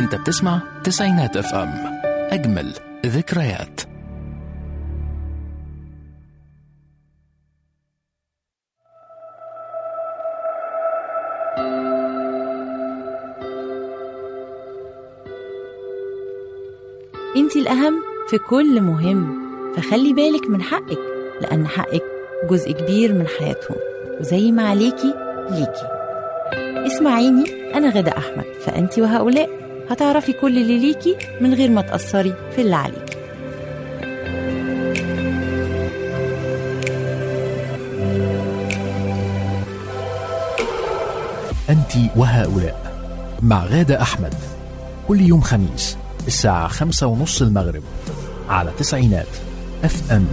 انت بتسمع تسعينات اف ام اجمل ذكريات انت الأهم في كل مهم فخلي بالك من حقك لأن حقك جزء كبير من حياتهم وزي ما عليكي ليكي اسمعيني أنا غدا أحمد فأنت وهؤلاء هتعرفي كل اللي ليكي من غير ما تأثري في اللي عليكي انت وهؤلاء مع غادة احمد كل يوم خميس الساعة خمسة ونص المغرب على تسعينات اف ام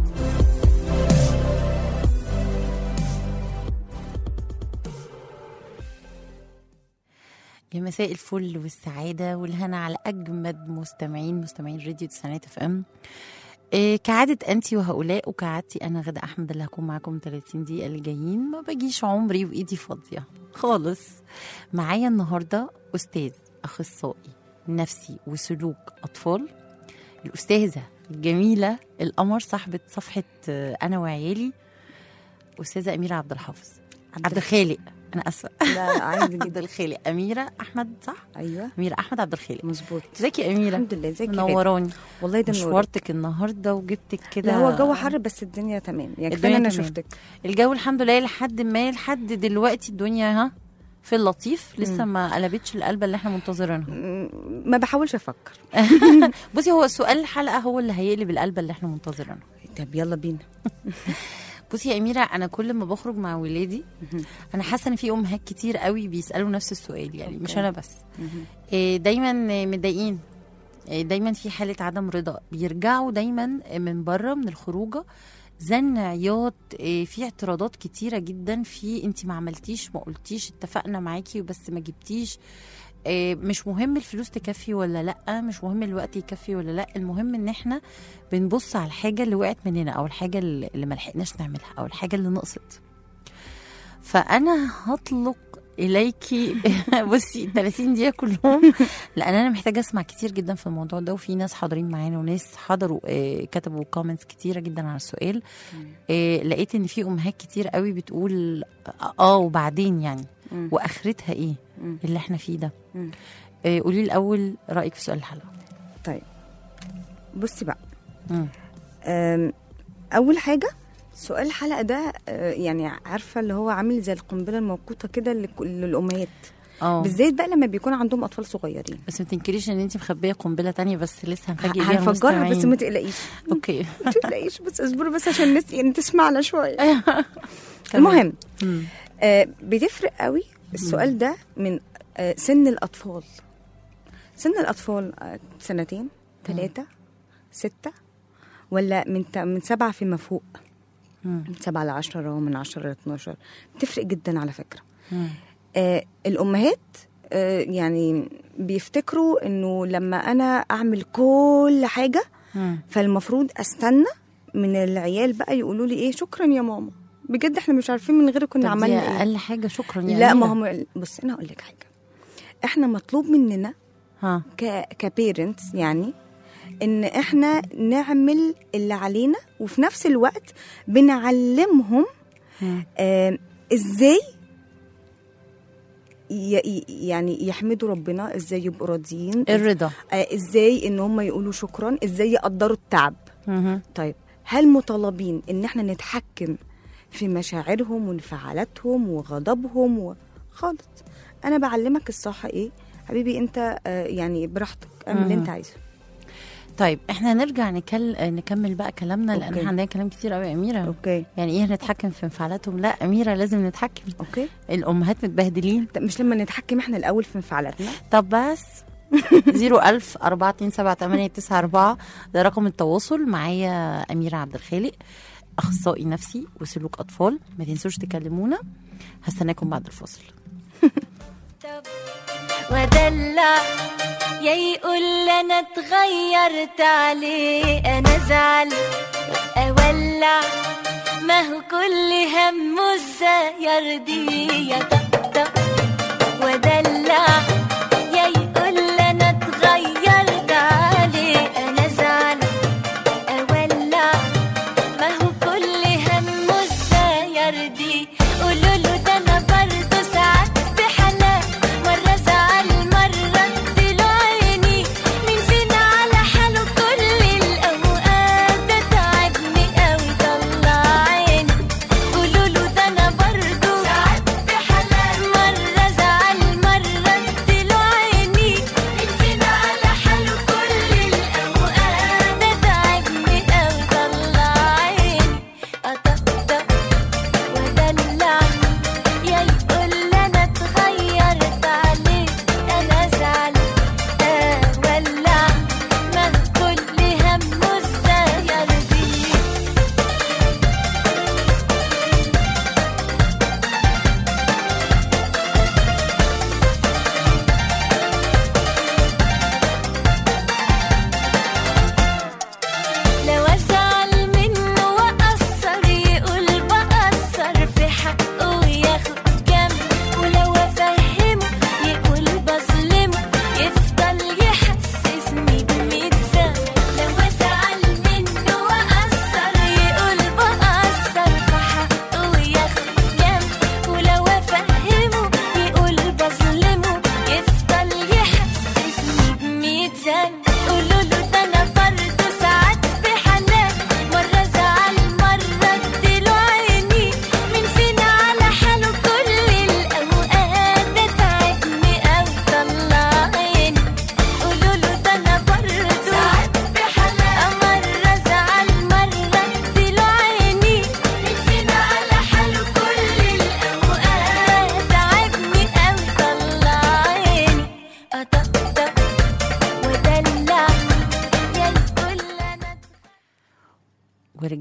يا مساء الفل والسعادة والهنا على أجمد مستمعين مستمعين راديو تسعينات اف ام إيه كعادة أنتي وهؤلاء وكعادتي أنا غدا أحمد اللي هكون معاكم 30 دقيقة اللي جايين ما بجيش عمري وإيدي فاضية خالص معايا النهاردة أستاذ أخصائي نفسي وسلوك أطفال الأستاذة الجميلة القمر صاحبة صفحة آه، أنا وعيالي أستاذة أميرة عبد الحافظ عبد الخالق أنا آسفة لا عادي عبد جدا الخالق أميرة أحمد صح؟ ايوه أميرة أحمد عبد الخالق مظبوط ازيك يا أميرة؟ الحمد لله ازيك يا غادة؟ منوراني والله ده نور مشوارتك النهارده وجبتك كده لا هو جو حر بس الدنيا تمام يعني الدنيا كفايه انا تمام. شفتك الجو الحمد لله لحد ما لحد دلوقتي الدنيا ها في اللطيف لسه مم. ما قلبتش القلبه اللي احنا منتظرينها م- ما بحاولش افكر بصي هو سؤال الحلقه هو اللي هيقلب القلبه اللي احنا منتظرينها طب يلا بينا بصي يا اميره انا كل ما بخرج مع ولادي انا حاسه ان في امهات كتير قوي بيسالوا نفس السؤال يعني مش أوكي. انا بس إيه، دايما متضايقين إيه، دايما في حاله عدم رضا بيرجعوا دايما من بره من الخروجه زن عياط إيه، في اعتراضات كتيره جدا في انت ما عملتيش ما قلتيش اتفقنا معاكي بس ما جبتيش إيه، مش مهم الفلوس تكفي ولا لا مش مهم الوقت يكفي ولا لا المهم ان احنا بنبص على الحاجه اللي وقعت مننا او الحاجه اللي اللي ما لحقناش نعملها او الحاجه اللي نقصت فانا هطلق اليكي بصي 30 دقيقه كلهم لان انا محتاجه اسمع كتير جدا في الموضوع ده وفي ناس حاضرين معانا وناس حضروا آه، كتبوا كومنتس كتيره جدا على السؤال آه، لقيت ان في امهات كتير قوي بتقول اه وبعدين يعني مم. واخرتها ايه مم. اللي احنا فيه ده مم. آه، قولي لي الاول رايك في سؤال الحلقه طيب بصي بقى مم. أم، اول حاجه سؤال الحلقه ده أه، يعني عارفه اللي هو عامل زي القنبله الموقوته كده لك- للامهات اه بالذات بقى لما بيكون عندهم اطفال صغيرين بس ما تنكريش ان انت مخبيه قنبله تانية بس لسه هنفاجئ بيها هنفجرها بس المستمعين. ما تقلقيش اوكي ما تقلقيش بس اصبروا بس عشان الناس يعني تسمعنا شويه المهم مم. آه، بتفرق قوي السؤال ده من آه، سن الأطفال سن الأطفال آه، سنتين ثلاثة ستة ولا من ت- من سبعة فيما فوق مم. من سبعة لعشرة ومن عشرة لاتناشر بتفرق جدا على فكرة مم. آه الأمهات آه يعني بيفتكروا إنه لما أنا أعمل كل حاجة مم. فالمفروض استنى من العيال بقى يقولوا لي ايه شكرا يا ماما بجد احنا مش عارفين من غيرك كنا طب دي عملنا ايه اقل حاجه شكرا يا لا أميرة. ما هم بص انا هقول لك حاجه احنا مطلوب مننا ها ك كبيرنتس يعني ان احنا نعمل اللي علينا وفي نفس الوقت بنعلمهم مم. آه ازاي ي- ي- يعني يحمدوا ربنا ازاي يبقوا راضيين الرضا آه ازاي ان هم يقولوا شكرا ازاي يقدروا التعب مهم. طيب هل مطالبين ان احنا نتحكم في مشاعرهم وانفعالاتهم وغضبهم و... خالص انا بعلمك الصح ايه حبيبي انت آه، يعني براحتك اعمل اللي مهم. انت عايزه طيب احنا نرجع نكل... نكمل بقى كلامنا لان أوكي. احنا عندنا كلام كتير قوي يا اميره اوكي يعني ايه نتحكم في انفعالاتهم لا اميره لازم نتحكم اوكي الامهات متبهدلين طب مش لما نتحكم احنا الاول في انفعالاتنا طب بس 01000 427 ده رقم التواصل معايا أميرة عبد الخالق أخصائي نفسي وسلوك أطفال ما تنسوش تكلمونا هستناكم بعد الفاصل ودلع يا يقول انا اتغيرت عليه انا زعل اولع ما هو كل همه ازاي يرضيه يا طبطب ودلع يا يقول انا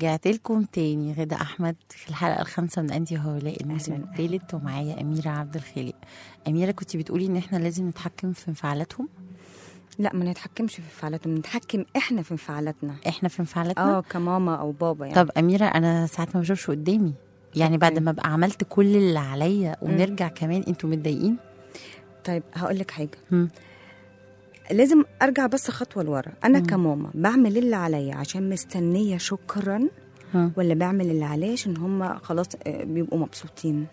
ورجعت لكم تاني غدا احمد في الحلقه الخامسه من انتي هؤلاء الموسم أهلاً. الثالث ومعايا اميره عبد الخالق اميره كنت بتقولي ان احنا لازم نتحكم في انفعالاتهم لا ما نتحكمش في انفعالاتهم نتحكم احنا في انفعالاتنا احنا في انفعالاتنا اه كماما او بابا يعني طب اميره انا ساعات ما بشوفش قدامي يعني بعد ما ابقى عملت كل اللي عليا ونرجع كمان انتوا متضايقين طيب هقول لك حاجه مم. لازم ارجع بس خطوه لورا انا كماما بعمل اللي عليا عشان مستنيه شكرا مم. ولا بعمل اللي عليا عشان هم خلاص آه، بيبقوا مبسوطين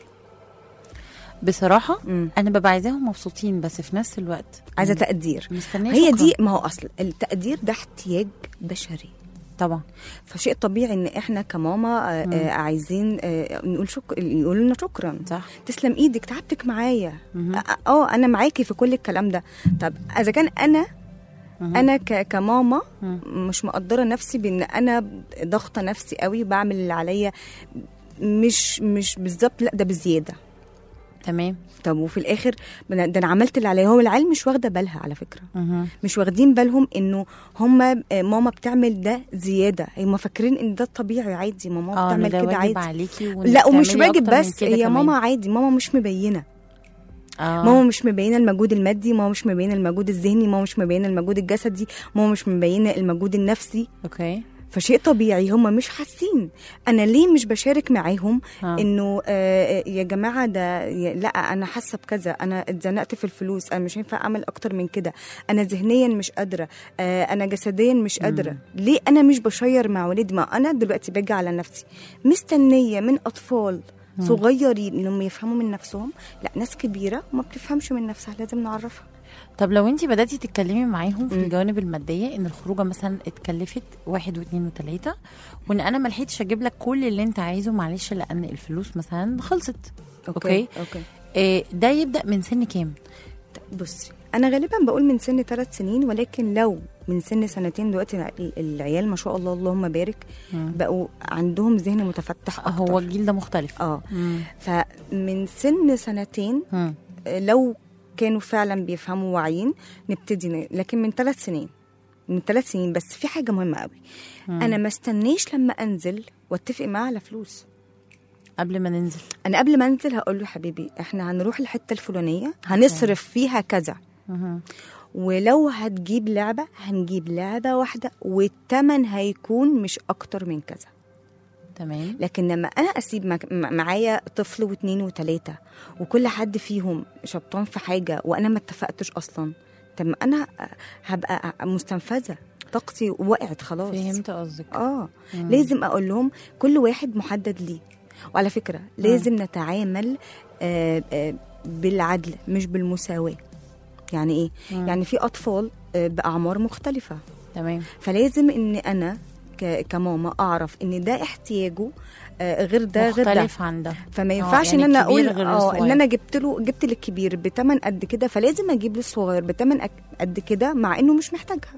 بصراحه مم. انا ببقى عايزاهم مبسوطين بس في نفس الوقت عايزه تقدير مستنيه هي شكراً. دي ما هو اصل التقدير ده احتياج بشري طبعا فشيء طبيعي ان احنا كماما آه، آه، عايزين آه، نقول شك... يقولوا لنا شكرا صح تسلم ايدك تعبتك معايا مهم. اه آه، انا معاكي في كل الكلام ده طب اذا كان انا مهم. انا ك- كماما مم. مش مقدره نفسي بان انا ضاغطه نفسي قوي بعمل اللي عليا مش مش بالظبط لا ده بزياده تمام طب وفي الاخر ده انا عملت اللي عليا هو العيال مش واخده بالها على فكره مهم. مش واخدين بالهم انه هم ماما بتعمل ده زياده هم فاكرين ان ده الطبيعي عادي ماما اه بتعمل إن ده كده واجب عادي عليكي وإنك لا ومش تعملي واجب أكتر من بس كده هي كمان. ماما عادي ماما مش مبينه آه. ماما مش مبينه المجهود المادي ماما مش مبينه المجهود الذهني ماما مش مبينه المجهود الجسدي ماما مش مبينه المجهود النفسي اوكي فشيء طبيعي هم مش حاسين انا ليه مش بشارك معاهم آه. انه آه يا جماعه ده يا- لا انا حاسه بكذا انا اتزنقت في الفلوس انا مش هينفع اعمل اكتر من كده انا ذهنيا مش قادره آه انا جسديا مش قادره ليه انا مش بشير مع ولادي ما انا دلوقتي باجي على نفسي مستنيه من اطفال صغيرين انهم يفهموا من نفسهم لا ناس كبيره ما بتفهمش من نفسها لازم نعرفها طب لو انت بداتي تتكلمي معاهم في الجوانب الماديه ان الخروجه مثلا اتكلفت واحد واثنين وثلاثه وان انا ما لحقتش اجيب لك كل اللي انت عايزه معلش لان الفلوس مثلا خلصت اوكي اوكي إيه ده يبدا من سن كام بصي انا غالبا بقول من سن ثلاث سنين ولكن لو من سن سنتين دلوقتي الع- العيال ما شاء الله اللهم بارك بقوا عندهم ذهن متفتح اكتر هو الجيل ده مختلف اه مم. فمن سن سنتين مم. آه، لو كانوا فعلا بيفهموا واعيين نبتدي ن- لكن من ثلاث سنين من ثلاث سنين بس في حاجه مهمه قوي انا ما استنيش لما انزل واتفق معاه على فلوس قبل ما ننزل انا قبل ما انزل هقول له حبيبي احنا هنروح الحته الفلانيه هنصرف فيها كذا مهم. ولو هتجيب لعبة هنجيب لعبة واحدة والتمن هيكون مش أكتر من كذا تمام لكن لما أنا أسيب مع- مع- معايا طفل واتنين وتلاتة وكل حد فيهم شبطان في حاجة وأنا ما اتفقتش أصلا طب ما أنا هبقى مستنفذة طاقتي وقعت خلاص فهمت قصدك اه لازم اقول لهم كل واحد محدد ليه وعلى فكره لازم نتعامل آه آه بالعدل مش بالمساواه يعني ايه يعني في اطفال آه باعمار مختلفه تمام فلازم ان انا ك- كماما اعرف ان ده احتياجه آه غير ده غير ده مختلف عن ده فما آه، ينفعش يعني ان انا الكبير اقول غير اه ان الصغير. انا جبت له جبت للكبير بتمن قد كده فلازم اجيب للصغير بتمن أك- قد كده مع انه مش محتاجها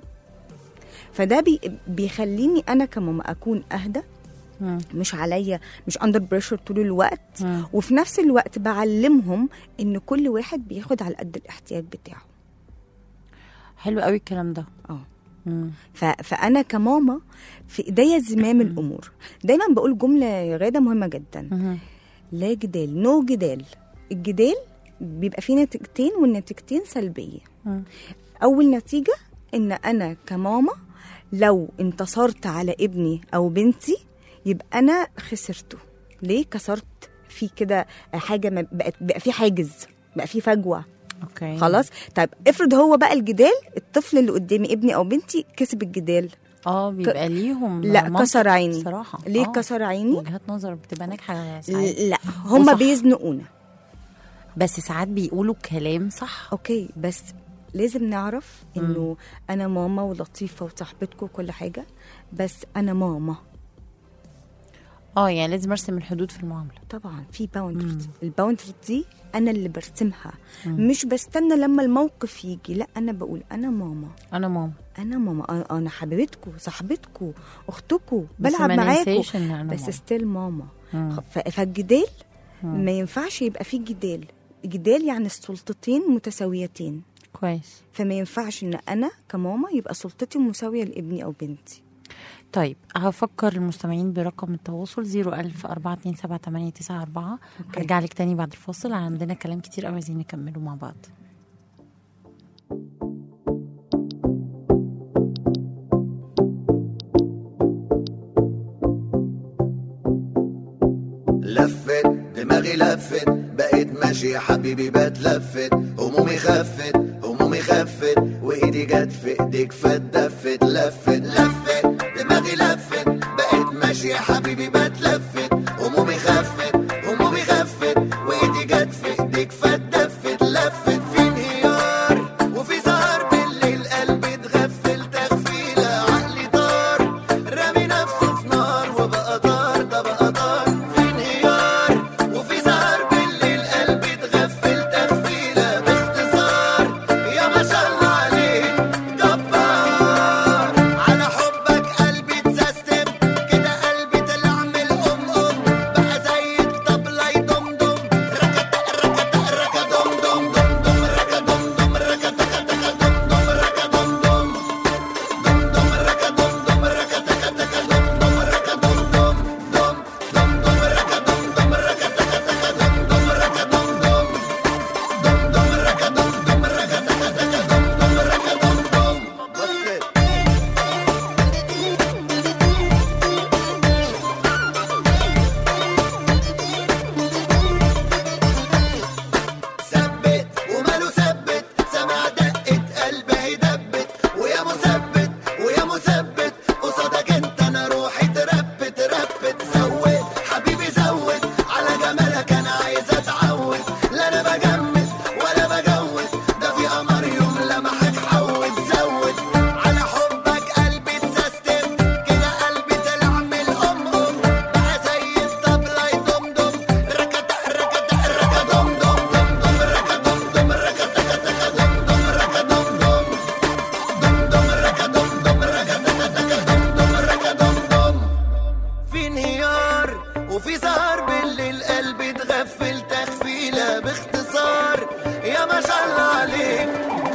فده بي بيخليني انا كماما اكون اهدى مم. مش عليا مش اندر بريشر طول الوقت مم. وفي نفس الوقت بعلمهم ان كل واحد بياخد على قد الاحتياج بتاعه حلو قوي الكلام ده اه مم. ف... فانا كماما في ايديا زمام الامور دايما بقول جمله يا غاده مهمه جدا مهم. لا جدال نو جدال الجدال بيبقى فيه نتيجتين والنتيجتين سلبيه مم. اول نتيجه ان انا كماما لو انتصرت على ابني او بنتي يبقى انا خسرته ليه كسرت في كده حاجه ما بقت بقى في حاجز بقى في فجوه اوكي خلاص طيب افرض هو بقى الجدال الطفل اللي قدامي ابني او بنتي كسب الجدال اه بيبقى ليهم لا منطق كسر عيني بصراحه ليه آه. كسر عيني وجهات نظر بتبقى ناجحه ساعات لا هم وصح. بيزنقونا بس ساعات بيقولوا كلام صح اوكي بس لازم نعرف انه انا ماما ولطيفه وصاحبتكم وكل حاجه بس انا ماما اه يعني لازم ارسم الحدود في المعامله طبعا في باوندرز الباوندرز دي انا اللي برسمها مش بستنى لما الموقف يجي لا انا بقول انا ماما انا ماما انا ماما أنا- انا حبيبتكم صاحبتكم اختكم بس بلعب ما معاكم ننساش إن أنا بس ماما. ستيل ماما مم. خ- ف- فالجدال ما ينفعش يبقى فيه جدال جدال يعني السلطتين متساويتين كويس فما ينفعش ان انا كماما يبقى سلطتي مساويه لابني او بنتي طيب هفكر المستمعين برقم التواصل 01000 427 هرجع لك تاني بعد الفاصل عندنا كلام كتير قوي عايزين نكمله مع بعض لفت دماغي لفت بقيت ماشي يا حبيبي بتلفت همومي خفت همومي خفت وايدي جت في ايديك فاتدفت لفت لفت دماغي لفت بقيت ماشي يا حبيبي بتلفت همومي خفت همومي خفت وايدي جت في ايديك فاتدفت لفت في انهيار وفي سهر بالليل قلبي اتغفل تغفيله عقلي طار رامي نفسه في نار وبقى طار ده بقى طار في انهيار وفي سهر بالليل قلبي اتغفل تغفيله باختصار يا ما شاء الله عليك جبار على حبك قلبي اتسيستم كده قلبي طلع من الام ام بقى زي الطبله يدمدم ركت ركت ركت دم دم دم دم ركت دم دم ركت تك تك دم دم ركت دم دم دم دم ركت دم دم ركت تك تك دم دم ركت دم دم دم دم دم ركت دم دم ركت تك تك دم دم ركت دم دم دم دم ركت دم دم ركت تك تك دم دم ركت دم دم بس ثبت وماله ثبت سمع دقة قلبي دبت ويا مثبت ويا مثبت قصادك انت انا روحي تربت ربت زود حبيبي زود على جمالك انا عايز اتعود لا انا بجمد ولا بجود ده في قمر يوم لمحك حود زود على حبك قلبي اتسيستم كده قلبي طلع من الام ام بقى زي الطبله يدمدم ركت ركت ركت دم دم دم دم ركت دم دم ركت تك تك دم دم ركت دم دم دم دم ركت دم دم ركت تك تك دم دم ركت دم دم في انهيار وفي سهر بالليل قلبي اتغفل تغفيله باختصار يا ما شاء الله عليك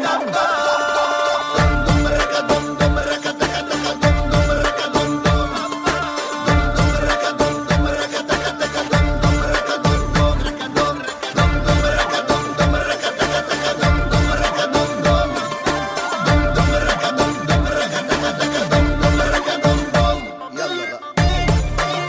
جبار دم ركت دم دم ركت تك تك دم دم ركت دم دم دم دم ركت دم دم ركت تك تك دم دم ركت دم دم ركت دم دم دم ركت دم دم ركت تك تك دم دم ركت دم دم دم دم ركت دم دم ركت تك تك دم دم ركت دم دم يلا بقى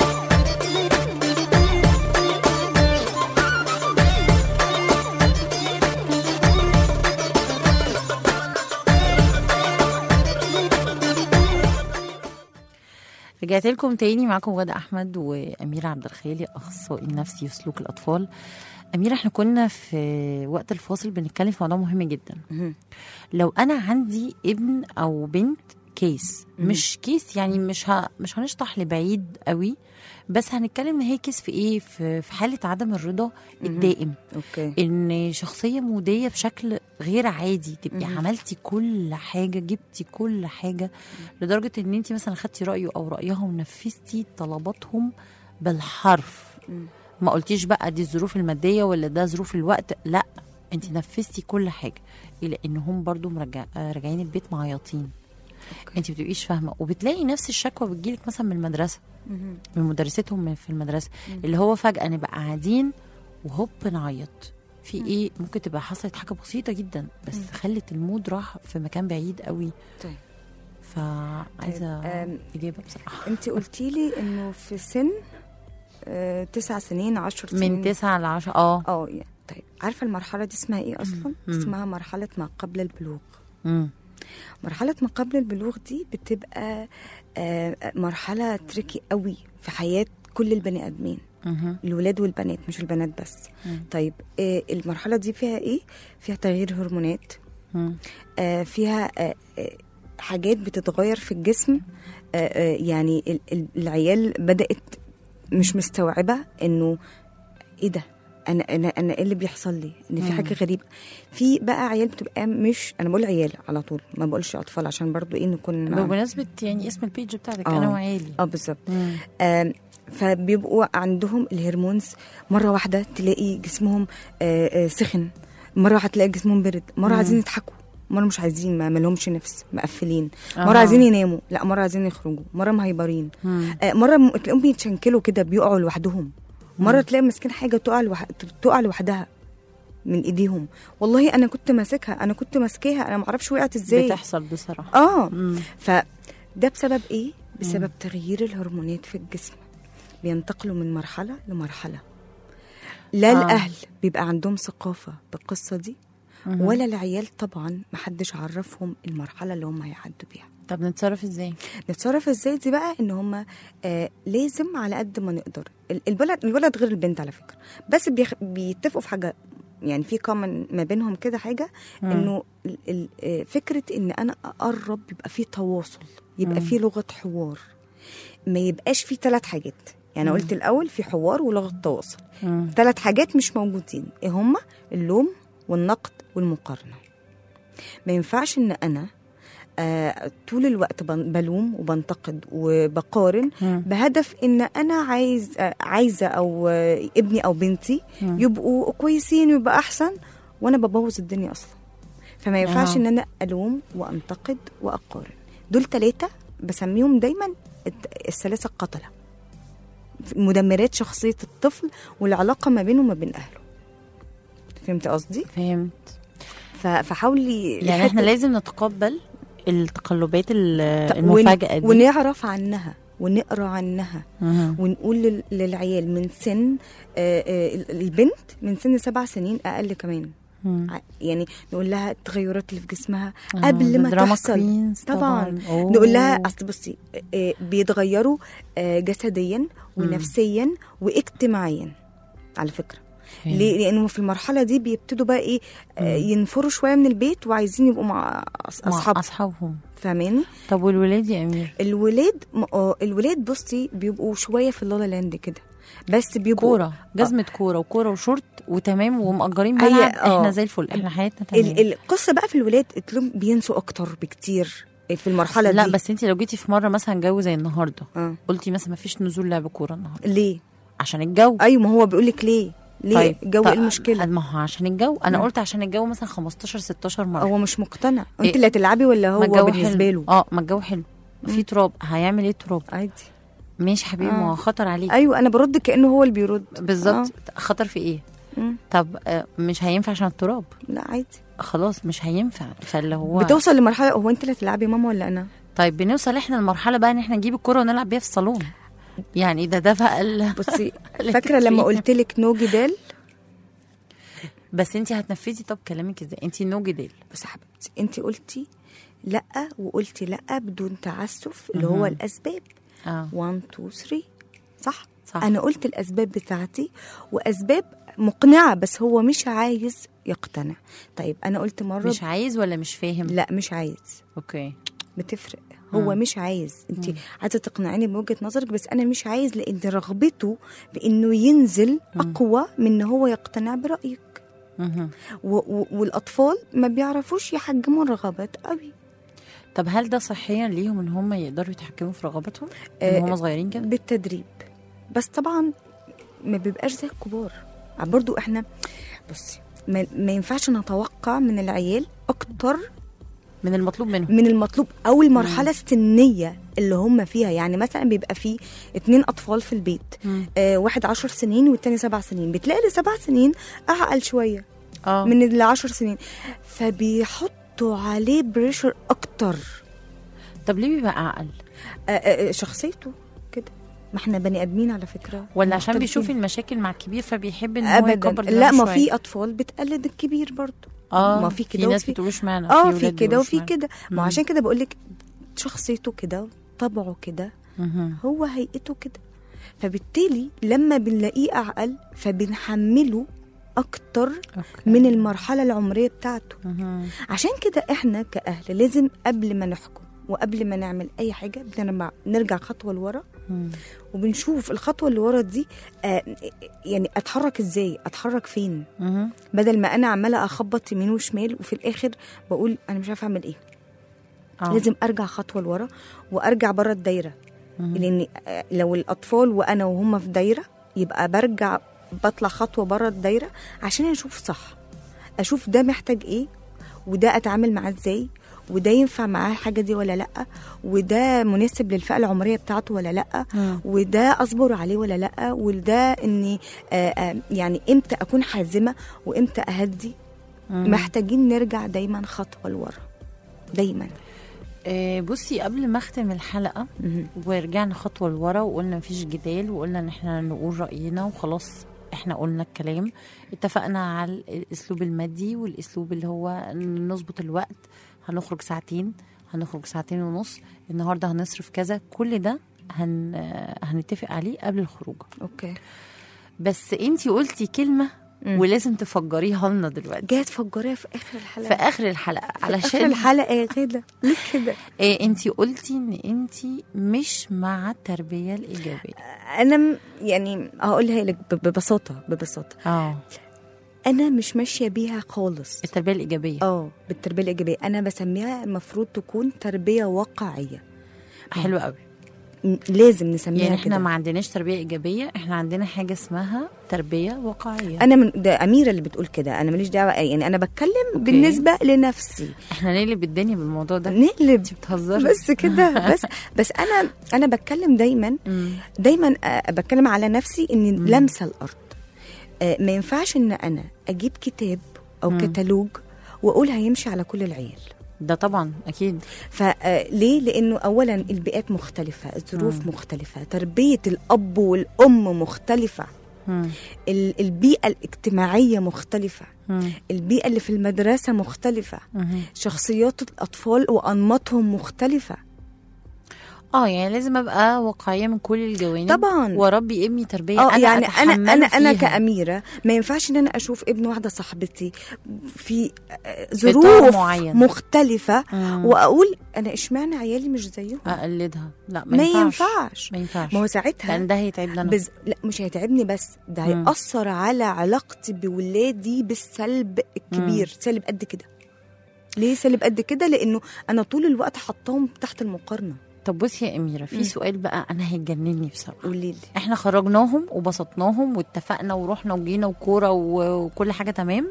رجعت لكم تاني معاكم غادة أحمد وأميرة عبد الخالق أخصائي نفسي وسلوك الأطفال أميرة احنا كنا في وقت الفاصل بنتكلم في موضوع مهم جدا مهم. لو أنا عندي ابن أو بنت كيس مش كيس يعني مش ه... مش هنشطح لبعيد قوي بس هنتكلم ان هي كيس في ايه في, في حاله عدم الرضا الدائم اوكي ان شخصيه موديه بشكل غير عادي تبقي عملتي كل حاجه جبتي كل حاجه لدرجه ان انت مثلا خدتي رايه او رايها ونفذتي طلباتهم بالحرف ما قلتيش بقى دي الظروف الماديه ولا ده ظروف الوقت لا انت نفذتي كل حاجه الى ان هم برضو مرجع آه، راجعين البيت معيطين انت بتبقيش فاهمه وبتلاقي نفس الشكوى بتجيلك مثلا من المدرسه من مدرستهم من- في المدرسه اللي هو فجاه نبقى قاعدين وهوب نعيط في ايه ممكن تبقى حصلت حاجه بسيطه جدا بس خلت المود راح في مكان بعيد قوي طيب فعايزه طيب، آم، اجابه بصراحه انت قلتي لي انه في سن آه، تسع سنين عشر سنين من تسعة ل 10 اه اه يعني طيب عارفه المرحله دي اسمها ايه اصلا مم. اسمها مرحله ما قبل البلوغ مم. مرحله ما قبل البلوغ دي بتبقى آه، مرحله تريكي قوي في حياه كل البني ادمين مهم. الولاد والبنات مش البنات بس طيب آه، المرحله دي فيها ايه فيها تغيير هرمونات مم. آه، فيها آه، آه، حاجات بتتغير في الجسم آه، آه، يعني ال- ال- العيال بدأت مش مستوعبة انه ايه ده انا انا انا ايه اللي بيحصل لي ان في حاجه غريبه في بقى عيال بتبقى مش انا بقول عيال على طول ما بقولش اطفال عشان برضو ايه نكون بمناسبه يعني اسم البيج بتاعتك آه. انا وعيالي اه بالظبط مم. آم، فبيبقوا عندهم الهرمونز مره واحده تلاقي جسمهم آه، آه، سخن مره واحده تلاقي جسمهم برد مره عايزين يضحكوا مره مش عايزين ما مالهمش نفس مقفلين آه. مره عايزين يناموا لا مره عايزين يخرجوا مره مهيبرين مم. آه مره م- تلاقيهم بيتشنكلوا كده بيقعوا لوحدهم مره تلاقي ماسكين حاجه تقع لوح... تقع لوحدها من ايديهم والله انا كنت ماسكها انا كنت ماسكاها انا ما اعرفش وقعت ازاي بتحصل بصراحه اه مم. فده بسبب ايه بسبب تغيير الهرمونات في الجسم بينتقلوا من مرحله لمرحله لا آه. آه. الاهل بيبقى عندهم ثقافه بالقصه دي مهم. ولا العيال طبعا محدش عرفهم المرحله اللي هم هيعدوا بيها طب نتصرف ازاي نتصرف ازاي دي بقى ان هم آه لازم على قد ما نقدر ال- الولد الولد غير البنت على فكره بس بيخ... بيتفقوا في حاجه يعني في كومن ما بينهم كده حاجه مم. انه ال... ال... آه، فكره ان انا اقرب يبقى في تواصل يبقى مم. في لغه حوار ما يبقاش في ثلاث حاجات يعني أنا قلت الاول في حوار ولغه تواصل مم. ثلاث حاجات مش موجودين ايه هما اللوم والنقد والمقارنه ما ينفعش ان انا آه طول الوقت بن- بلوم وبنتقد وبقارن مم. بهدف ان انا عايز آه عايزه او آه ابني او بنتي مم. يبقوا كويسين ويبقى احسن وانا ببوظ الدنيا اصلا فما ينفعش آه. ان انا الوم وانتقد واقارن دول ثلاثه بسميهم دايما الت- الثلاثه القتله مدمرات شخصيه الطفل والعلاقه ما بينه وما بين اهله فهمت قصدي فهمت ف- فحاولي يعني احنا لحد- لازم نتقبل التقلبات ال- ون- المفاجاه دي ونعرف عنها ونقرا عنها مهم. ونقول لل- للعيال من سن آه، آه، ال- البنت من سن سبع سنين اقل كمان مم. ع- يعني نقول لها التغيرات اللي في جسمها آه، قبل ما دراما تحصل كوينز طبعا أوه. نقول لها اصل بصي آه، بيتغيروا آه، جسديا ونفسيا واجتماعيا على فكره فهمت. ليه؟ لانه في المرحله دي بيبتدوا بقى ايه آه، ينفروا شويه من البيت وعايزين يبقوا مع أص- مع اصحاب اصحابهم فاهماني طب والولاد يا امير الولاد م- آه، الولاد بصي بيبقوا شويه في اللالا لاند كده بس بيبقوا كوره جزمه كوره وكوره وشورت وتمام ومأجرين هي- ملعب آه. احنا زي الفل احنا حياتنا تمام ال- القصه بقى في الولاد تلاقيهم بينسوا اكتر بكتير في المرحله لا دي بس انت لو جيتي في مره مثلا جو زي النهارده اه قلتي مثلا ما فيش نزول لعب كوره النهارده ليه عشان الجو ايوه ما هو بيقول لك ليه ليه طيب الجو طيب، ايه المشكله ما هو عشان الجو انا مم. قلت عشان الجو مثلا 15 16 مره هو مش مقتنع إيه؟ انت اللي هتلعبي ولا ما هو الجو بالنسبه حلو. له اه ما الجو حلو في تراب هيعمل ايه تراب عادي ماشي حبيبي ما هو آه. خطر عليك ايوه انا برد كانه هو اللي بيرد بالظبط خطر في ايه مم. طب آه، مش هينفع عشان التراب لا عادي خلاص مش هينفع فاللي هو بتوصل لمرحله هو انت اللي هتلعبي ماما ولا انا طيب بنوصل احنا لمرحله بقى ان احنا نجيب الكوره ونلعب بيها في الصالون يعني ده ده بقى ال... بصي اللي فاكره لما فيه. قلت لك نو جدال بس انت هتنفذي طب كلامك ازاي انت نو جدال بس يا حبيبتي انت قلتي لا وقلتي لا بدون تعسف اللي هو مهم. الاسباب اه 1 2 3 صح صح انا قلت الاسباب بتاعتي واسباب مقنعه بس هو مش عايز يقتنع طيب انا قلت مره مش عايز ولا مش فاهم لا مش عايز اوكي بتفرق هو مم. مش عايز انت عايزه تقنعيني بوجهه نظرك بس انا مش عايز لان رغبته في انه ينزل اقوى من ان هو يقتنع برايك مهم. و- و- والاطفال ما بيعرفوش يحجموا الرغبات قوي طب هل ده صحيا ليهم ان هم يقدروا يتحكموا في رغباتهم آه، ان هم صغيرين كده بالتدريب بس طبعا ما بيبقاش زي الكبار برضو احنا بصي ما, ما ينفعش نتوقع من العيال اكتر من المطلوب منهم من المطلوب او المرحله السنيه اللي هم فيها يعني مثلا بيبقى في اتنين اطفال في البيت مم. آه واحد عشر سنين والتاني سبع سنين بتلاقي اللي سبع سنين اعقل شويه اه من اللي عشر سنين فبيحطوا عليه بريشر اكتر طب ليه بيبقى اعقل آه آه آه، شخصيته كده ما احنا بني ادمين على فكره ولا عشان بيشوف مختلفين. المشاكل مع الكبير فبيحب ان هو ابدا يكبر لا دماغه ما شوية؟ في اطفال بتقلد الكبير برضو اه ما في كده في ناس وفي- بتقولوش معنى اه في كده وفي كده كده ما مم. عشان كده بقول لك شخصيته كده طبعه كده هو هيئته كده فبالتالي لما بنلاقيه اعقل فبنحمله اكتر من المرحله العمريه بتاعته عشان كده احنا كاهل لازم قبل ما نحكم وقبل ما نعمل اي حاجه بنرجع نرجع خطوه لورا وبنشوف الخطوه اللي ورا دي آه يعني اتحرك ازاي اتحرك فين بدل ما انا عماله اخبط يمين وشمال وفي الاخر بقول انا مش عارفه اعمل ايه آه. لازم ارجع خطوه لورا وارجع بره الدايره لان آه، لو الاطفال وانا وهم في دايره يبقى برجع بطلع خطوه بره الدايره عشان اشوف صح اشوف ده محتاج ايه وده اتعامل معاه ازاي وده ينفع معاه الحاجه دي ولا لا وده مناسب للفئه العمريه بتاعته ولا لا مم. وده اصبر عليه ولا لا وده اني آه، آه، يعني امتى اكون حازمه وامتى اهدي مم. محتاجين نرجع دايما خطوه لورا دايما آه، بصي قبل ما اختم الحلقه مهم. ورجعنا خطوه لورا وقلنا مفيش جدال وقلنا ان احنا نقول راينا وخلاص احنا قلنا الكلام اتفقنا على الاسلوب المادي والاسلوب اللي هو نظبط الوقت هنخرج ساعتين هنخرج ساعتين ونص النهارده هنصرف كذا كل ده هن هنتفق عليه قبل الخروج اوكي بس انتي قلتي كلمه مم. ولازم تفجريها لنا دلوقتي جايه تفجريها في اخر الحلقه في اخر الحلقه اخر علشان الحلقه يا غدا ليه كده إيه انتي قلتي ان انتي مش مع التربيه الايجابيه انا م- يعني هقولها لك ب- ببساطه ببساطه اه انا مش ماشيه بيها خالص التربيه الايجابيه اه بالتربيه الايجابيه انا بسميها المفروض تكون تربيه واقعيه حلو قوي م- لازم نسميها يعني احنا كده ما عندناش تربيه ايجابيه احنا عندنا حاجه اسمها تربيه واقعيه انا من ده اميره اللي بتقول كده انا ماليش دعوه يعني انا بتكلم أوكي. بالنسبه لنفسي احنا نقلب الدنيا بالموضوع ده نقلب انت بتهزري بس كده بس بس انا انا بتكلم دايما مم. دايما آه، بتكلم على نفسي اني لامسه الارض آه، ما ينفعش ان انا اجيب كتاب او مم. كتالوج واقول هيمشي على كل العيال ده طبعا اكيد فليه لانه اولا البيئات مختلفه الظروف مختلفه تربيه الاب والام مختلفه مم. ال- البيئه الاجتماعيه مختلفه مم. البيئه اللي في المدرسه مختلفه مم. شخصيات الاطفال وانماطهم مختلفه اه يعني لازم ابقى واقعيه من كل الجوانب طبعا. واربي ابني تربيه اه انا يعني انا أتحمله انا انا فيها. كاميره ما ينفعش ان انا اشوف ابن واحده صاحبتي في آه، إطار ظروف معين. مختلفه مم. واقول انا اشمعنى عيالي مش زيهم اقلدها لا ما, ما ينفعش. ينفعش ما ينفعش ما هو ساعتها لان ده هيتعبني انا بز... لا مش هيتعبني بس ده مم. هيأثر على علاقتي بولادي بالسلب الكبير سالب قد كده ليه سالب قد كده لانه انا طول الوقت حطاهم تحت المقارنه طب بصي يا اميره في مم. سؤال بقى انا هيجنني بصراحه قولي لي احنا خرجناهم وبسطناهم واتفقنا ورحنا وجينا وكوره و- وكل حاجه تمام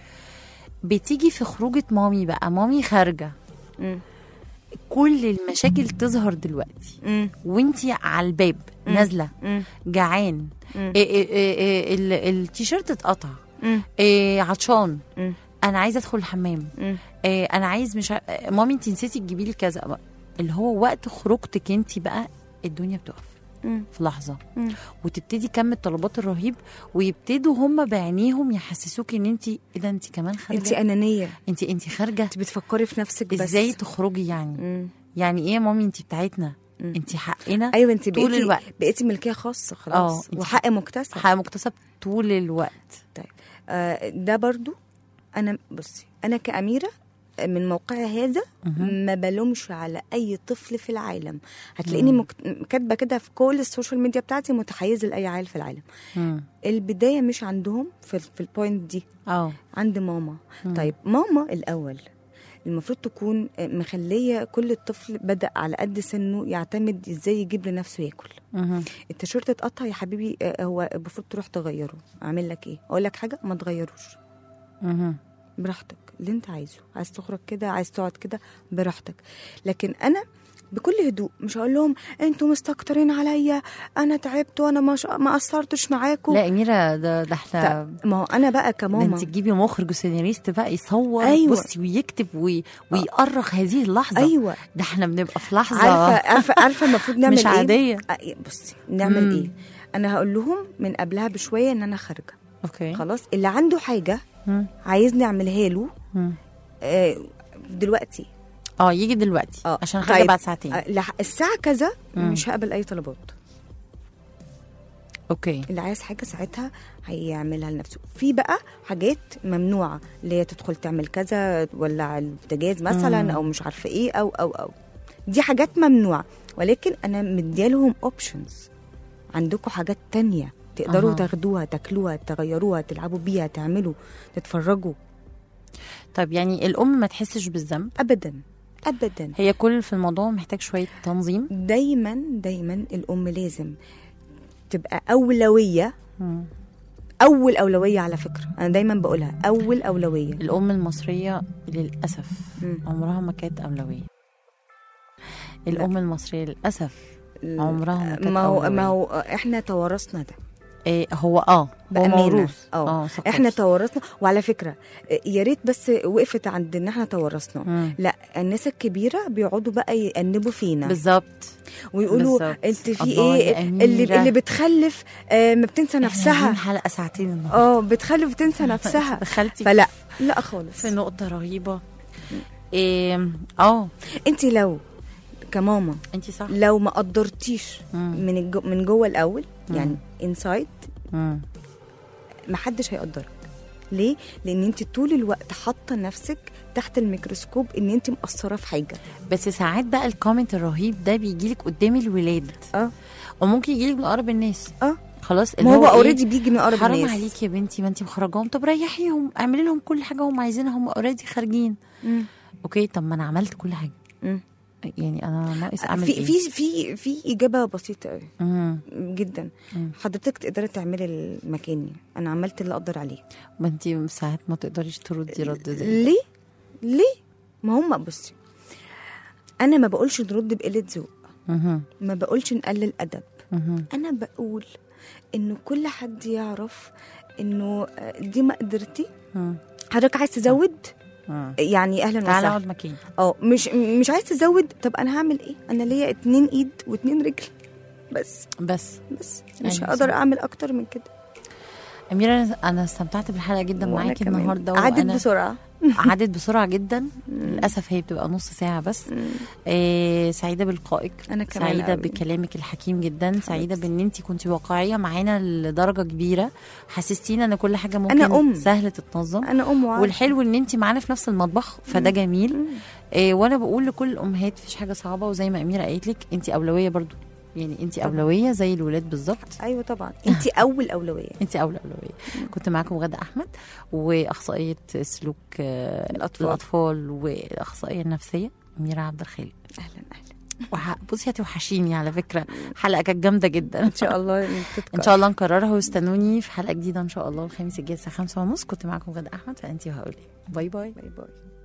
بتيجي في خروجه مامي بقى مامي خارجه مم. كل المشاكل تظهر دلوقتي مم. وانتي على الباب مم. نازله مم. جعان مم. إيه إيه إيه إيه ال- التيشيرت اتقطع مم. إيه عطشان مم. انا عايزه ادخل الحمام مم. إيه انا عايز مش ع... مامي انت نسيتي تجيبي لي كذا اللي هو وقت خروجتك انت بقى الدنيا بتقف مم. في لحظه مم. وتبتدي كم الطلبات الرهيب ويبتدوا هم بعينيهم يحسسوكي ان انت ايه ده انت كمان انت خارجه انانيه انت انت خارجه انت بتفكري في نفسك بس ازاي تخرجي يعني مم. يعني ايه يا مامي انت بتاعتنا مم. انت حقنا ايوه انت طول بقيتي الوقت. بقيتي ملكيه خاصه اه، خلاص انت وحق مكتسب حق مكتسب طول الوقت طيب آه ده برضو انا بصي انا كاميره من موقعي هذا مهم. ما بلومش على اي طفل في العالم هتلاقيني مك- كاتبه كده في كل السوشيال ميديا بتاعتي متحيزه لاي عيل في العالم مم. البدايه مش عندهم في, في البوينت دي اه عند ماما طيب ماما الاول المفروض تكون مخليه كل طفل بدا على قد سنه يعتمد ازاي يجيب لنفسه ياكل مهم. التيشيرت اتقطع يا حبيبي آه، هو المفروض تروح تغيره اعمل لك ايه اقول لك حاجه ما تغيروش مهم. براحتك اللي انت عايزه عايز تخرج كده عايز تقعد كده براحتك لكن انا بكل هدوء مش هقول لهم انتوا مستكترين عليا انا تعبت وانا ما, ش... ما قصرتش معاكم لا اميره ده ده احنا طب ما هو انا بقى ده كماما انت تجيبي مخرج وسيناريست بقى يصور أيوة. بصي ويكتب وي... ويأرخ هذه اللحظه ايوه ده احنا بنبقى في لحظه عارفه عارفه عارفه المفروض نعمل مش ايه عادية. آه، بصي نعمل مم. ايه انا هقول لهم من قبلها بشويه ان انا خارجه اوكي خلاص اللي عنده حاجه مم. عايزني اعملها له مم. آه دلوقتي اه يجي دلوقتي اه عشان خارجه طيب، بعد ساعتين آه، لح- الساعه كذا مم. مش هقبل اي طلبات اوكي اللي عايز حاجه ساعتها هيعملها لنفسه في بقى حاجات ممنوعه اللي هي تدخل تعمل كذا تولع البوتاجاز مثلا مم. او مش عارفه ايه او او او دي حاجات ممنوعه ولكن انا مديالهم اوبشنز عندكم حاجات تانية تقدروا أها. تاخدوها تاكلوها تغيروها تلعبوا بيها تعملوا تتفرجوا طيب يعني الام ما تحسش بالذنب ابدا ابدا هي كل في الموضوع محتاج شويه تنظيم دايما دايما الام لازم تبقى اولويه مم. اول اولويه على فكره انا دايما بقولها اول اولويه الام المصريه للاسف مم. عمرها ما كانت اولويه الام المصريه للاسف عمرها ما كانت ما هو أولوية. ما هو احنا توارثنا ده إيه هو اه هو بأمانة. موروث اه ثقافي. احنا توارثنا وعلى فكره آه، يا ريت بس وقفت عند ان احنا توارثنا مم. لا الناس الكبيره بيقعدوا بقى يأنبوا فينا بالظبط ويقولوا بالظبط. انت في الله ايه يا اللي أميرة. اللي بتخلف آه، ما بتنسى إحنا نفسها عاملين حلقه ساعتين النهارده اه بتخلف بتنسى نفسها دخلتي فلا لا خالص في نقطه رهيبه إيه اه انت لو كماما انت صح لو ما قدرتيش مم. من الجو من جوه الاول مم. يعني انسايد مم. ما حدش هيقدرك ليه لان انت طول الوقت حاطه نفسك تحت الميكروسكوب ان انت مقصره في حاجه بس ساعات بقى الكومنت الرهيب ده بيجيلك قدام الولاد اه وممكن يجيلك من اقرب الناس اه خلاص ما هو إيه؟ اوريدي بيجي من اقرب حرام الناس عليك يا بنتي ما انت مخرجاهم طب ريحيهم اعملي لهم كل حاجه هم عايزينها هم اوريدي خارجين مم. اوكي طب ما انا عملت كل حاجه مم. يعني انا ناقص اعمل في ايه في في في اجابه بسيطه قوي مم. جدا مم. حضرتك تقدري تعملي المكاني انا عملت اللي اقدر عليه ما انت ساعات ما تقدريش تردي رد زي ليه ليه ما هم بصي انا ما بقولش نرد بقله ذوق مهم. ما بقولش نقلل ادب مهم. انا بقول انه كل حد يعرف انه آه، دي مقدرتي مم. حضرتك عايز تزود مم. يعني اهلا تعالى وسهلا اقعد مكاني اه مش مش عايز تزود طب انا هعمل ايه انا ليا اتنين ايد واتنين رجل بس بس بس مش يعني هقدر صح. اعمل اكتر من كده اميره انا استمتعت بالحلقه جدا وأنا معاكي كمان. النهارده عدت وأنا- بسرعه عدت بسرعه جدا للاسف هي بتبقى نص ساعه بس آه سعيده بلقائك أنا كمان سعيده أوي. بكلامك الحكيم جدا سعيده بان انت كنت واقعيه معانا لدرجه كبيره حسستينا ان كل حاجه ممكن أنا أم. سهل تتنظم انا ام وعارفة. والحلو ان انت معانا في نفس المطبخ فده جميل آه وانا بقول لكل الامهات مفيش حاجه صعبه وزي ما اميره قالت لك انت اولويه برضو يعني انت اولويه زي الولاد بالظبط ايوه طبعا انت اول اولويه انت اولى اولويه كنت معاكم غدا احمد واخصائيه سلوك آه، الأطفال. الاطفال والاخصائيه النفسيه اميره عبد الخالق اهلا اهلا وح... بصي هتوحشيني على فكره حلقه كانت جامده جدا ان شاء الله تتكرر. ان شاء الله نكررها واستنوني في حلقه جديده ان شاء الله الخميس الجاي الساعه 5 ونص كنت معاكم غدا احمد فانت وهقول باي باي باي باي